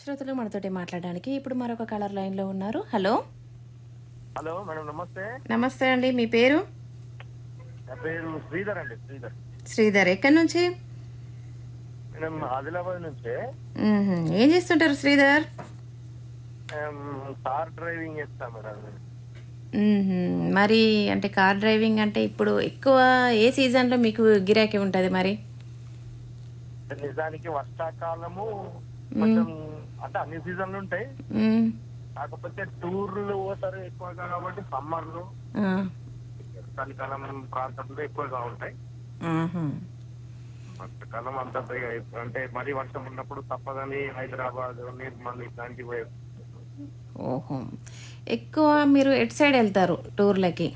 శ్రోతలు మనతోటి మాట్లాడడానికి ఇప్పుడు మరొక కలర్ లైన్లో ఉన్నారు హలో హలో మేడం నమస్తే నమస్తే అండి మీ పేరు నా పేరు శ్రీధర్ అండి శ్రీధర్ శ్రీధర్ ఎక్కడి నుంచి మేడం ఆదిలాబాద్ నుంచి మ్మ్హ్మ్. ఏం చేస్తుంటారు శ్రీధర్ మేం కార్ డ్రైవింగ్ చేస్తాం మేడం మ్మ్హ్మ్. మరి అంటే కార్ డ్రైవింగ్ అంటే ఇప్పుడు ఎక్కువ ఏ సీజన్లో మీకు గిరాకీ ఉంటుంది మరి నిజానికి వర్షాకాలము కొంచెం అంటే అన్ని సీజన్లు ఉంటాయి మ్మ్. కాకపోతే టూర్లు పోతారు ఎక్కువగా కాబట్టి సమ్మర్లు ఆ. చలికాలం ప్రాంతంలో ఎక్కువగా ఉంటాయి ఆహా. వర్షాకాలం అంత అంటే మరీ వర్షం ఉన్నప్పుడు తప్పదని హైదరాబాద్ నిర్మల్ ఇట్లాంటివి పోయి ఓహో ఎక్కువ మీరు ఎటు సైడ్ వెళ్తారు టూర్లకి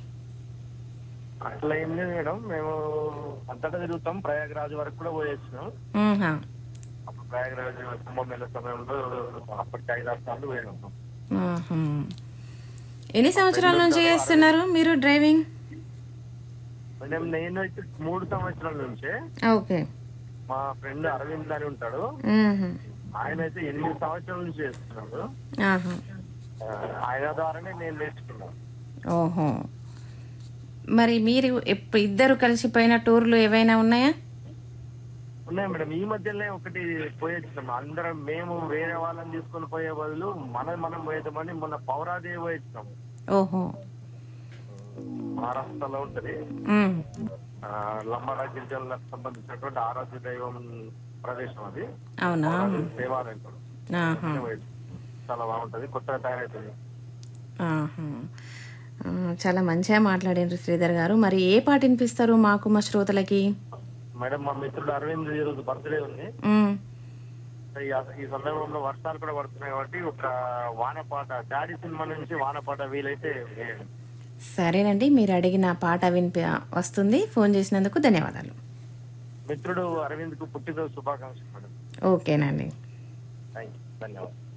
అట్లా ఏం లేదు మేడం మేము అంతటా తిరుగుతాం ప్రయాగరాజ్ వరకు కూడా పోయొచ్చినాం మ్మ్హా. అప్పుడు ప్రయాగరాజ్ కుంభమేళ సమయంలో అప్పటికి ఐదు ఆరు సార్లు పోయినాం ఆహా. ఎన్ని సంవత్సరాల నుంచి చేస్తున్నారు మీరు డ్రైవింగ్ మేడం నేను అయితే మూడు సంవత్సరాల నుంచే ఓకే మా ఫ్రెండ్ అరవింద్ అని ఉంటాడు మ్మ్హ్మ్. ఆయన అయితే ఎనిమిది సంవత్సరాల నుంచి చేస్తున్నాడు ఆహా. ఆ, ఆయన ద్వారానే నేను నేర్చుకున్నాను ఓహో మరి మీరు ఎప్పు- ఇద్దరు కలిసిపోయిన టూర్లు ఏవైనా ఉన్నాయా ఉన్నాయి మేడం ఈ మధ్యలో ఒకటి పోయొచ్చినాం అందరం మేము వేరే వాళ్ళని తీసుకొని పోయే బదులు మనం మనం పోయేద్దామని మొన్న పౌరాదేవి పోయొచ్చినాం ఓహో మహారాష్ట్రలో ఉంటది మ్మ్. ఆ, లంబాడా గిరిజనులకు సంబంధించినటువంటి ఆరాధ్య దైవం ప్రదేశం అది అవునా దేవాలయం కూడా. ఆహా. చాలా బాగుంటది కొత్తగా తయారైతుంది ఆహా. ఆ, చాలా మంచిగా మాట్లాడారు శ్రీధర్ గారు మరి ఏ పాట వినిపిస్తారు మాకు మా శ్రోతలకి మేడం మా మిత్రుడు అరవింద్ ఈ రోజు బర్త్డే ఉంది మ్మ్. ఈ ఈ సందర్భంలో వర్షాలు కూడా పడుతున్నాయి కాబట్టి ఒక వానపాట డాడీ సినిమా నుంచి వానపాట వీలైతే వేయండి. సరేనండి మీరు అడిగిన పాట వినిపి వస్తుంది ఫోన్ చేసినందుకు ధన్యవాదాలు మిత్రుడు అరవింద్ కు పుట్టినరోజు శుభాకాంక్షలు మేడం ఓకేనండి థ్యాంక్ యూ ధన్యవాదాలు